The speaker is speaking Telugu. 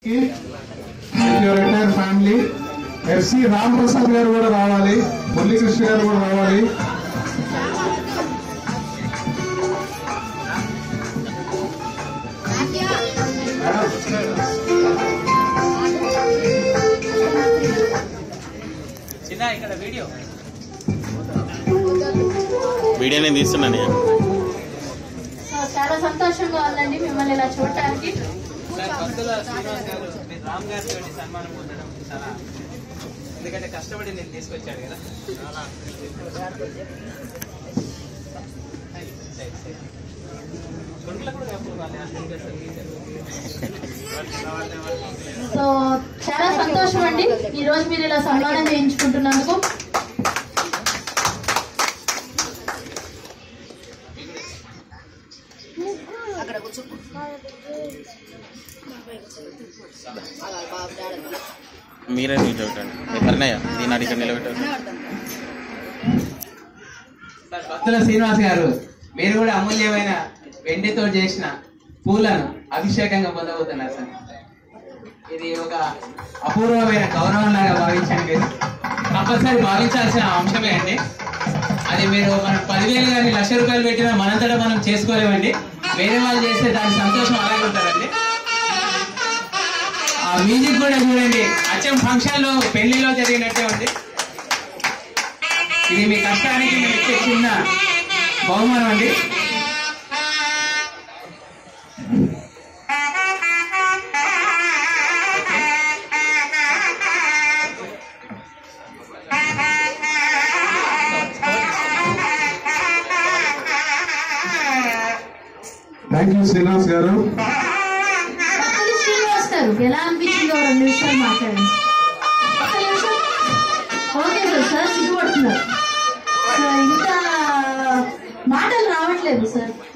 Your entire family FC Ram Prasad garu కూడా రావాలి మురళీకృష్ణ గారు కూడా రావాలి చిన్న ఇక్కడ వీడియో వీడియో నేను తీస్తున్నాను ఇక. సో చాలా సంతోషంగా ఉందండి మిమ్మల్ని ఇలా చూడటానికి సార్ భక్తుల శ్రీనివాస్ గారు మీరు రామ్ గారి తోటి సన్మానం పొందడం చాలా ఎందుకంటే కష్టపడి నేను తీసుకొచ్చాడు కదా కొడుకులకు కూడా కప్పులు వాళ్ళే అందుకే సార్ తీశారు. సో చాలా సంతోషం అండి ఈ రోజు మీరు ఇలా సన్మానం చేయించుకుంటున్నందుకు మీరే నిలబెట్టండి ఎవరినయ్య దీని అడిగి నిలబెట్టారు సార్ భక్తుల శ్రీనివాస్ గారు మీరు కూడా అమూల్యమైన వెండితో చేసిన పూలను అభిషేకంగా పొందబోతున్నారు సార్ ఇది ఒక అపూర్వమైన గౌరవం లాగా భావించండి మీరు కంపల్సరీ భావించాల్సిన అంశమే అండి అది మీరు మనం పదివేలు కానీ లక్ష రూపాయలు పెట్టినా మనంతటా మనం చేసుకోలేమండి వేరే వాళ్ళు చేస్తే దాని సంతోషం అలాగే ఉంటుందండి ఆ మ్యూజిక్ కూడా చూడండి అచ్చం ఫంక్షన్ లో పెళ్లిలో జరిగినట్టే ఉంది ఇది మీ కష్టానికి మేము ఇచ్చే చిన్న బహుమానం అండి థ్యాంక్ యూ శ్రీనివాస్ గారు భక్తులు శ్రీనివాస్ గారు ఎలా అనిపించిందో రెండు నిమిషాలు మాట్లాడండి ఒక్క నిమిషం ఓకే సార్ సార్ సిగ్గుపడుతున్నారు సార్ ఇంకా మాటలు రావట్లేదు సార్